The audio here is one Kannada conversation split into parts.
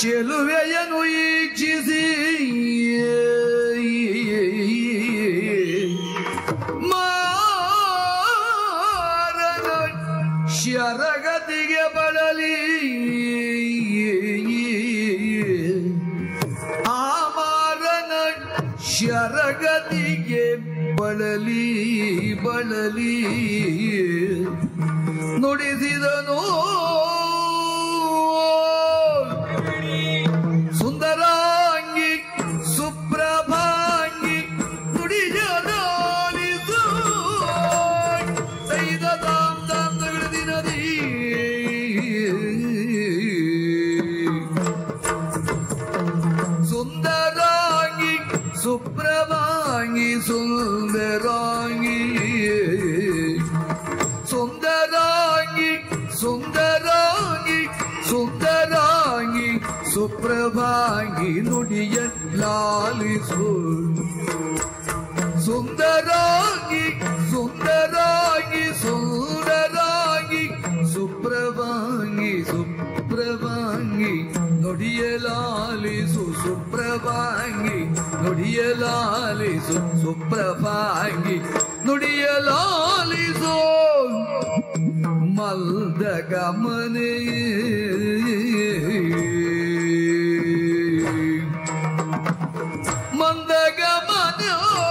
ಚೆಲುವೆಯನು ಈಕ್ಷಿಸಿ ಮಾರನ ಶರಗತಿಗೆ ಬಳಲಿ ಆ ಮಾರನ ಶರಗತಿಗೆ ಬಳಲಿ ಬಳಲಿ ನುಡಿಸಿದನು ಸುಂದರಾಂಗಿ ಸುಪ್ರಭಾಂಗಿ ನುಡಿಯದಾಲಿಸು ಸೈದ ತಾಂ ತಾಂ ತಗಡಿದಿ ನದಿ ಸುಂದರಾಂಗಿ ಸುಪ್ರಭಾಂಗಿ ಸುಂದರಾಂಗಿ ಸುಂದರಾಂಗಿ ಸುಂದರಾಂಗಿ ಸುಂದರಾಂಗಿ ಸುಪ್ರಭಾಂಗಿ ನುಡಿಯ ಲಾಲಿಸು ಸುಂದರಾಂಗಿ ಸುಂದರಾಂಗಿ ಸುಂದರಾಂಗಿ ಸುಪ್ರಭಾಂಗಿ ಸುಪ್ರಭಾಂಗಿ ನುಡಿಯ ಲಾಲಿಸು ಸುಪ್ರಭಾಂಗಿ ನುಡಿಯ ಲಾಲಿಸು ಸುಪ್ರಭಾಂಗಿ ನುಡಿಯ ಲಾಲಿಸು ಮಲ್ದ ಗಮನೆ ಮಂದ ಗಮನ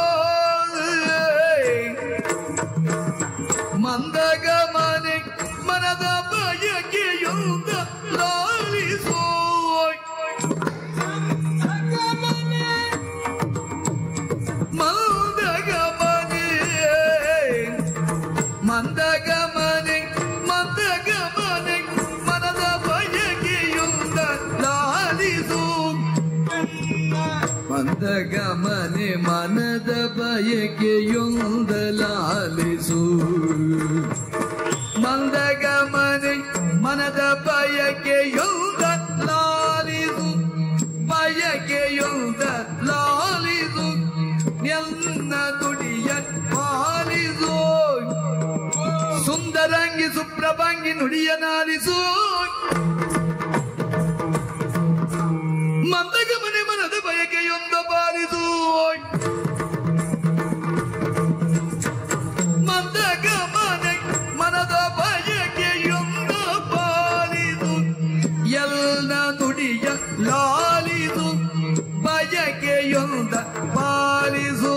ಮಂದ ಗಮನೆ ಮನದ ಬಯಕೆಯೊಂದ ಲಾಲಿಸೋ ಮಂದ ಗಮನೆ ಮಂದ ಗಮನೆ ಮಂದ ಗಮನೆ ಮನದ ಬಯಕೆಯೊಂದ ಲಾಲಿಸು ಮಂದ ಗಮನೆ ಮನದ ಬಯಕೆಯೊಂದ ಲಾಲಿಸು ಮಂದ ಗಮನೆ ಮನದ ಬಯಕೆಯೊಂದ ಲಾಲಿಸು ಬಯಕೆಯೊಂದ ಲಾಲಿಸು ಎಲ್ಲ ದುಡಿಯ ಪಾಲಿಸು ಸುಂದರಂಗಿ ಸುಪ್ರಭಂಗಿ ನುಡಿಯ ನಾಲಿಸು ಮಂದಗಮನೆ ಮನದ ಬಯಕೆಯೊಂದ ಪಾಲಿಸು ಮಂದಗಮನೆ ಮನದ ಬಯಕೆಯೊಂದ ಪಾಲಿದು ಎಲ್ಲ ನುಡಿಯ ಲಾಲಿದು ಬಯಕೆಯೊಂದ ಪಾಲಿಸು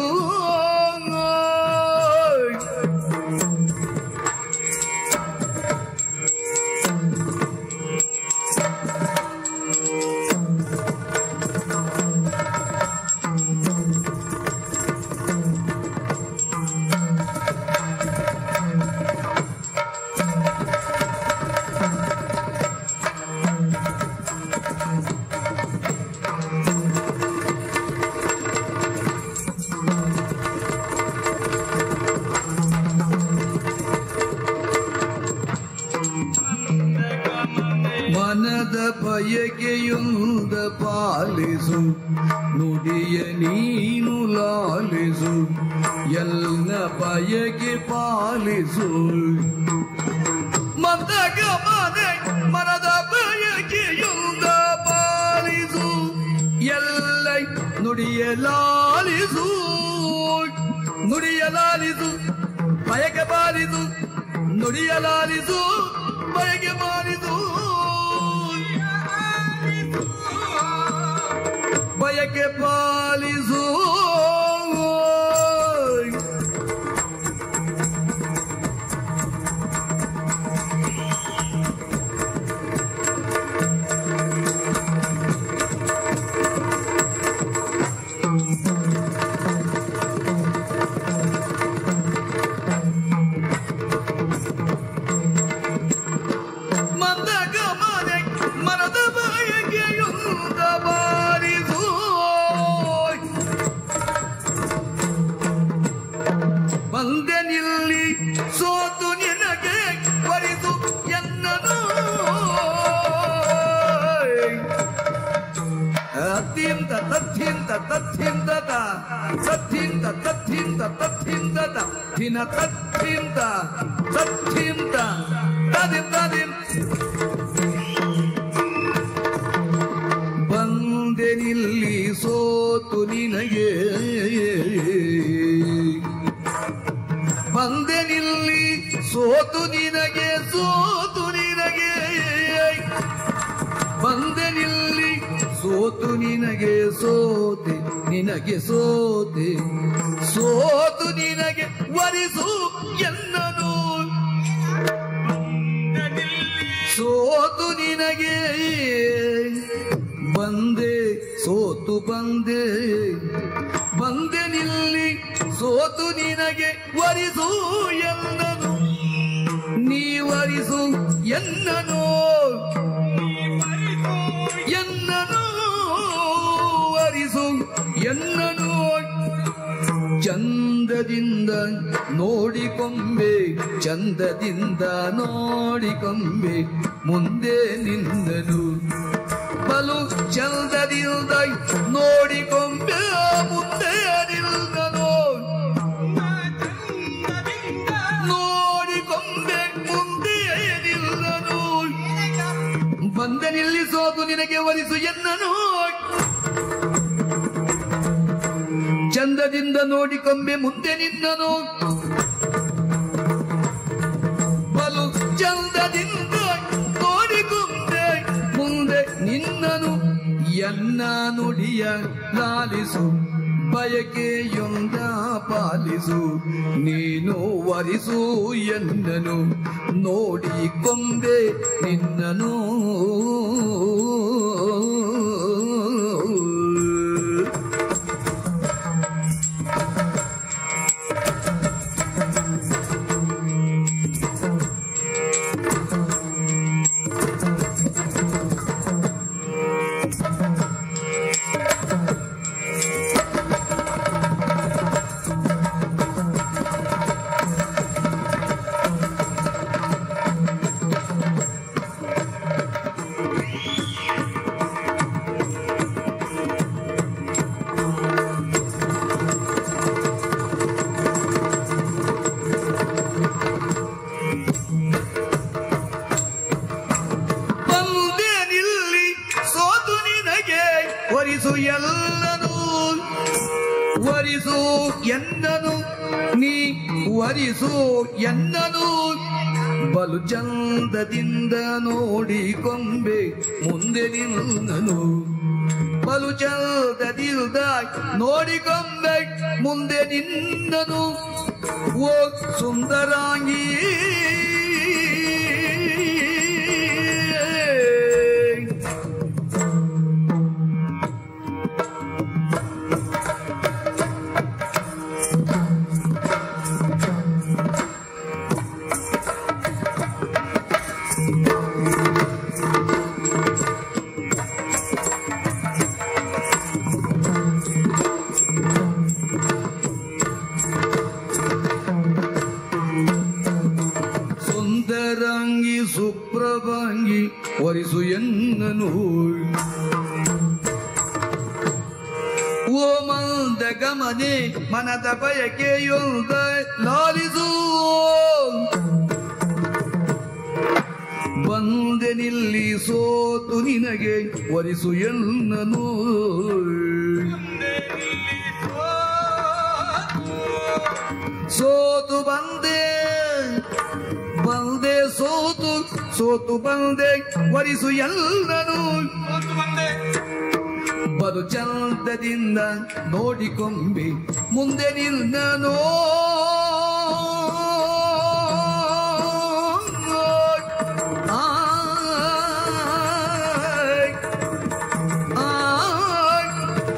ಮನದ ಬಯಕೆಯೊಂದ ಪಾಲಿಸು ನುಡಿಯ ನೀನು ಲಾಲಿಸು ಎಲ್ಲ ಬಯಕೆ ಪಾಲಿಸು ಮಂದಗ ಮನೆ ಮನದ ಬಯಕೆಯೊಂದ ಪಾಲಿಸು ಎಲ್ಲ ನುಡಿಯ ಲಾಲಿಸು ನುಡಿಯ ಲಾಲಿಸು ಬಯಕೆ ಪಾಲಿಸು ನುಡಿಯ ಲಾಲಿಸು ಬಯಕೆ ಪಾಲಿಸು ಬಯಕೆ ಪಾಲಿಸು ಮಂದಗ ಮನೆ ಮನದ ಬಯಕೆಯೊಂದ ಬಾರಿಸು ಬಂದೆ ನಿಲ್ಲಿ ಸೋತು ನಿನಗೆ ಬರಿದು ಎನ್ನನು ಅತ್ಯಂತ ತಥ್ಯಂತ ತಥ್ಯಂತ ತಥ್ಯಂತ ತಥ್ಯಂತ ತಥ್ಯಂತ ದಿನ ತಥ್ಯಂತ ನಿನಗೆ ಬಂದೆ ನಿಲ್ಲಿ ಸೋತು ನಿನಗೆ ಸೋತು ನಿನಗೆ ಬಂದೆ ನಿಲ್ಲಿ ಸೋತು ನಿನಗೆ ಸೋತೆ ನಿನಗೆ ಸೋತೆ ಸೋತು ನಿನಗೆ ವರಿಸು ಎನ್ನನು ಸೋತು ನಿನಗೆ ಬಂದೆ ಸೋತು ಬಂದೆ ಬಂದೆ ನಿಲ್ಲಿ ಸೋತು ನಿನಗೆ ವರಿಸು ಎನ್ನನು ನೀ ವರಿಸು ಎನ್ನನು ಎನ್ನನು ವರಿಸು ಎನ್ನನು ಚಂದದಿಂದ ನೋಡಿಕೊಂಬೆ ಚಂದದಿಂದ ನೋಡಿಕೊಂಬೆ ಮುಂದೆ ನಿಂದನು ಬಲು ಚಂದದಿಂದ ನೋಡಿಕೊಂಬೆ ಮುಂದೆ ನಿಲ್ದನು ನೋಡಿಕೊಂಬೆ ಮುಂದೆ ನಿಲ್ಲನು ಬಂದೆ ನಿಲ್ಲಿಸೋದು ನಿನಗೆ ವರಿಸು ಎನ್ನನು ಚಂದದಿಂದ ನೋಡಿಕೊಂಬೆ ಮುಂದೆ ನಿನ್ನನು ಬಲು ಚಂದದಿಂದ ನೋಡಿಕೊಂಬೆ ಮುಂದೆ ನಿನ್ನನು ಎನ್ನ ನುಡಿಯ ಲಾಲಿಸು ಬಯಕೆಯೊಂದ ಪಾಲಿಸು ನೀನು ವರಿಸು ಎನ್ನನು ನೋಡಿಕೊಂಬೆ ನಿನ್ನನು ಬಂದೆ ನಿಲ್ಲಿ ಸೋತು ನಿನಗೆ ವರಿಸು ಎಲ್ಲನು ವರಿಸು ಎನ್ನನು ನೀ ವರಿಸು ಎನ್ನನು ಬಲು ಚಂದದಿಂದ ನೋಡಿಕೊಂಬೆ ಮುಂದೆ ನಿನ್ನನು ಬಲು ಚಂದದಿಂದ ನೋಡಿಕೊಂಬೆ ಮುಂದೆ ನಿನ್ನನು ಓ ಸುಂದರಾಂಗಿ ಸುಂದರಾಂಗಿ ಸುಪ್ರಭಾಂಗಿ ವರಿಸು ಎನ್ನನು ಓ ಮಂದ ಗಮನೆ ಮನದ ಬಯಕೆಯೊಂದ ಲಾಲಿಸು ಬಂದೆ ನಿಲ್ಲಿ ಸೋತು ನಿನಗೆ ವರಿಸು ಎನ್ನನು ಸೋತು ಬಂದೆ ಬಂದೆ ಸೋತು ಸೋತು ಬಂದೆ ವರಿಸು ಎಲ್ಲನು ಬದು ಚಂದದಿಂದ ನೋಡಿಕೊಂಬಿ ಮುಂದೆ ನಿಲ್ಲನೋ ಆಯ್, ಆಯ್,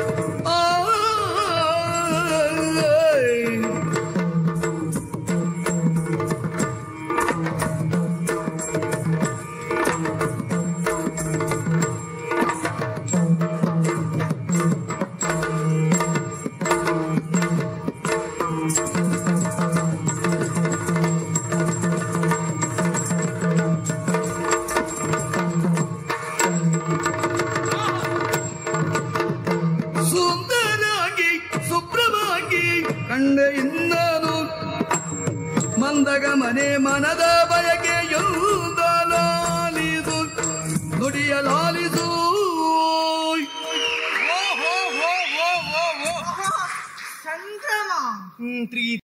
ಆಯ್. ಸುಂದರಾಗಿ ಸುಪ್ರಭಾಗಿ ಕಂಡ ಇಂದನು ಮಂದಗ ಮನೆ ಮನದ ಬಯಕೆ ಎಂದ ಲಾಲಿಸು ನುಡಿಯ ಲಾಲಿಸು ಓ ಹೋ ಹೋ ಹೋ ಹೋ ಹೋ ಸಂಭ್ರಮ ಹ್ಮ್, ಪ್ರೀತಿ